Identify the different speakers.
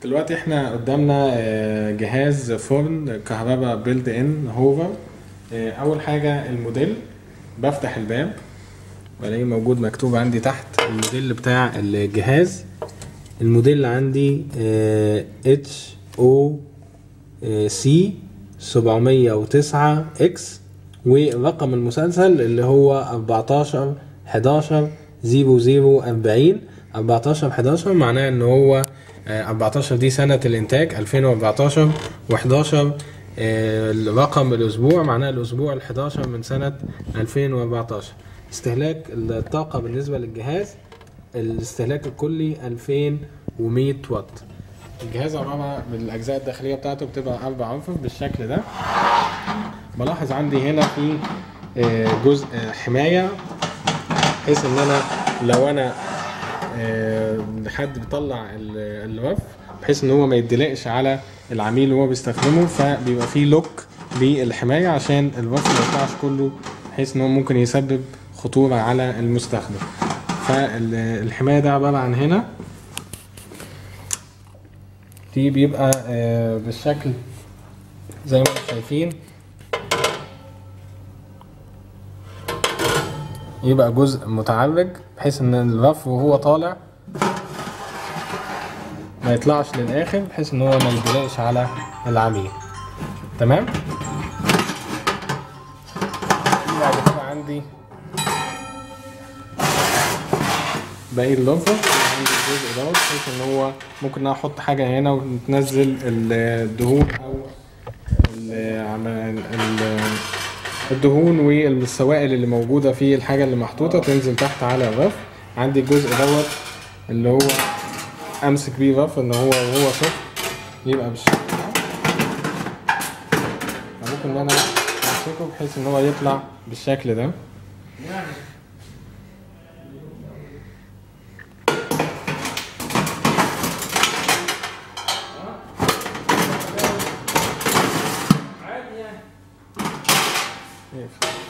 Speaker 1: دلوقتي احنا قدامنا آه، جهاز فرن كهرباء بيلد ان هوفر آه، اول حاجة الموديل بفتح الباب بلاقيه موجود مكتوب عندي تحت الموديل بتاع الجهاز الموديل عندي اتش او سي 709 اكس ورقم المسلسل اللي هو 14 11 00 40 14 11 معناه ان هو آه، 14 دي سنة الانتاج 2014 و11 رقم الاسبوع معناه الاسبوع ال 11 من سنة 2014 استهلاك الطاقة بالنسبة للجهاز الاستهلاك الكلي 2100 واط الجهاز عبارة بالأجزاء الداخلية بتاعته بتبقى أربع أرفف بالشكل ده بلاحظ عندي هنا في آه، جزء آه، حماية بحيث إن أنا لو أنا آه، حد بيطلع ال- الرف بحيث إن هو ما يدلقش على العميل وهو بيستخدمه فبيبقى فيه لوك للحماية عشان الرف ما يطلعش كله بحيث إن هو ممكن يسبب خطورة على المستخدم فالحماية ده عبارة عن هنا دي بيبقى آه، بالشكل زي ما انتم شايفين يبقى جزء متعرج بحيث ان الرف وهو طالع ما يطلعش للاخر بحيث ان هو ما يدلقش على العميل تمام في بعد كده عندي باقي اللمبة عندي الجزء دوت بحيث ان هو ممكن إن أنا احط حاجة هنا وتنزل الدهون او ال- عم- ال- الدهون والسوائل اللي موجودة في الحاجة اللي محطوطة تنزل تحت على الرف عندي الجزء دوت اللي هو امسك بيه الرف ان هو وهو سخن يبقى بالشكل ده ممكن ان انا امسكه بحيث ان هو يطلع بالشكل ده يقفل.